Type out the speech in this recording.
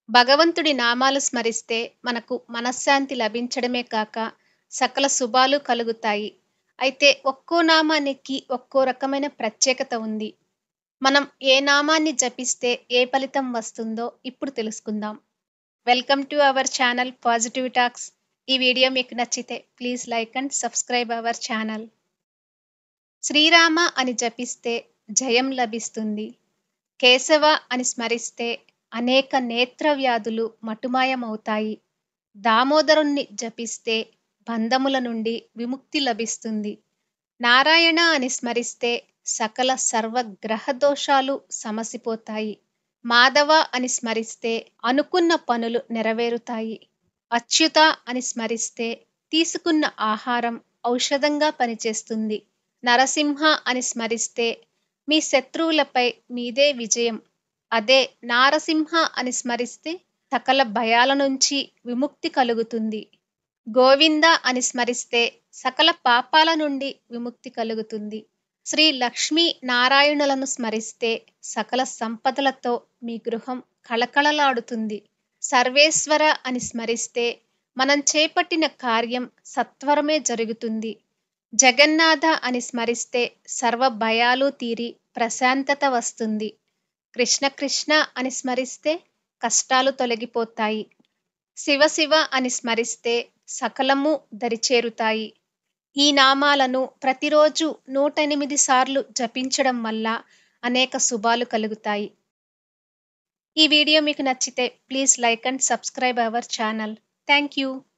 భగవంతుడి నామాలు స్మరిస్తే మనకు మనశ్శాంతి లభించడమే కాక సకల శుభాలు కలుగుతాయి. అయితే ఒక్కో నామానికి ఒక్కో రకమైన ప్రత్యేకత ఉంది. మనం ఏ నామాన్ని జపిస్తే ఏ ఫలితం వస్తుందో ఇప్పుడు తెలుసుకుందాం. Welcome to our channel positive talks. ఈ వీడియో మీకు నచ్చితే please like and subscribe our channel. Srirama అని జపిస్తే జయం లభిస్తుంది. కేశవ అని స్మరిస్తే అనేక నేత్ర వ్యాధులు మటుమాయమవుతాయి. దామోదరుణ్ణి జపిస్తే బంధముల నుండి విముక్తి లభిస్తుంది. నారాయణ అని స్మరిస్తే సకల సర్వ గ్రహ దోషాలు సమసిపోతాయి. మాధవ అని స్మరిస్తే అనుకున్న పనులు నెరవేరుతాయి. అచ్యుత అని స్మరిస్తే తీసుకున్న ఆహారం ఔషధంగా పనిచేస్తుంది. నరసింహ అని స్మరిస్తే మీ శత్రువులపై మీదే విజయం. అదే నారసింహ అని స్మరిస్తే సకల భయాల నుంచి విముక్తి కలుగుతుంది. గోవింద అని స్మరిస్తే సకల పాపాల నుండి విముక్తి కలుగుతుంది. శ్రీ లక్ష్మీ నారాయణులను స్మరిస్తే సకల సంపదలతో మీ గృహం కళకళలాడుతుంది. సర్వేశ్వర అని స్మరిస్తే మనం చేపట్టిన కార్యం సత్వరమే జరుగుతుంది. జగన్నాథ అని స్మరిస్తే సర్వ భయాలు తీరి ప్రశాంతత వస్తుంది. కృష్ణ కృష్ణ అని స్మరిస్తే కష్టాలు తొలగిపోతాయి. శివ శివ అని స్మరిస్తే సకలము దరిచేరుతాయి. ఈ నామాలను ప్రతిరోజు నూట ఎనిమిది సార్లు జపించడం వల్ల అనేక శుభాలు కలుగుతాయి. ఈ వీడియో మీకు నచ్చితే please like and subscribe our channel. Thank you.